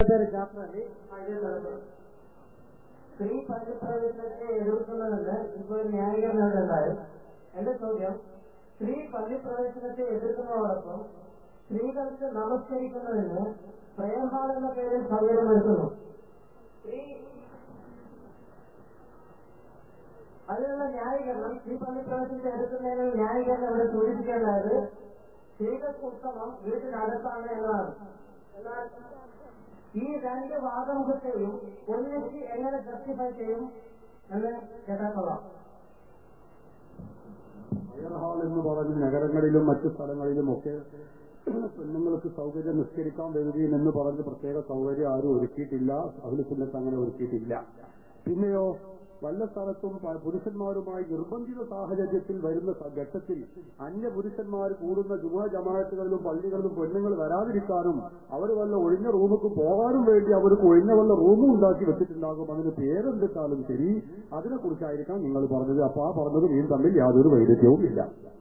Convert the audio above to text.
പേര് ജാഫർ അലി മലപ്പുറം. സ്ത്രീ പള്ളിപ്രവേശനത്തെ എതിർക്കുന്നതെന്ന് ഇപ്പോൾ ഒരു ന്യായീകരണം ഇവിടെ ഉണ്ടായി എന്റെ ചോദ്യം സ്ത്രീ പള്ളിപ്രവേശനത്തെ എതിർക്കുന്നതോടൊപ്പം സ്ത്രീകൾക്ക് നമസ്കരിക്കുന്നതിന് പ്രേംഹാൾ എന്ന പേരിൽ സൗകര്യമൊരുക്കുന്നു സ്ത്രീ അതിനുള്ള ന്യായീകരണം സ്ത്രീ പള്ളിപ്രവേശനത്തെ എതിർക്കുന്നതിനുള്ള ന്യായീകരണം ഇവിടെ സൂചിപ്പിക്കേണ്ടത് സ്ത്രീകൾക്ക് ഉത്തമം വീട്ടിനകത്താണ് എന്നതാണ് എന്നാൽ ഈ രണ്ട് വാദമുഖത്തെയും ഒന്നിച്ച് എങ്ങനെ ജസ്റ്റിഫൈ ചെയ്യും എന്ന് കേട്ടാക്കൊള്ളാം ഫയർ ഹാൾ എന്ന് പറഞ്ഞ് നഗരങ്ങളിലും മറ്റു സ്ഥലങ്ങളിലുമൊക്കെ പെണ്ണുങ്ങൾക്ക് സൗകര്യം നിസ്കരിക്കാൻ വരികയും എന്ന് പറഞ്ഞ് പ്രത്യേക സൗകര്യം ആരും ഒരുക്കിയിട്ടില്ല അതിൽ പിന്നെ അങ്ങനെ ഒരുക്കിയിട്ടില്ല പിന്നെയോ വല്ല സ്ഥലത്തും പ- പുരുഷന്മാരുമായി നിർബന്ധിത സാഹചര്യത്തിൽ വരുന്ന സ- ഘട്ടത്തിൽ അന്യ പുരുഷന്മാർ കൂടുന്ന ജുമാ ജമാഅത്തുകളിലും പള്ളികളിലും പെണ്ണുങ്ങൾ വരാതിരിക്കാനും അവർ വല്ല ഒഴിഞ്ഞ റൂമുക്ക് പോകാനും വേണ്ടി അവർക്ക് ഒഴിഞ്ഞ വല്ല റൂമും ഉണ്ടാക്കി വെച്ചിട്ടുണ്ടാകും അതിന് പേരെന്തിട്ടാലും ശരി അതിനെക്കുറിച്ചായിരിക്കാം നിങ്ങൾ പറഞ്ഞത് അപ്പൊ ആ പറഞ്ഞത് വീണ്ടും തമ്മിൽ യാതൊരു വൈരുദ്ധ്യവും ഇല്ല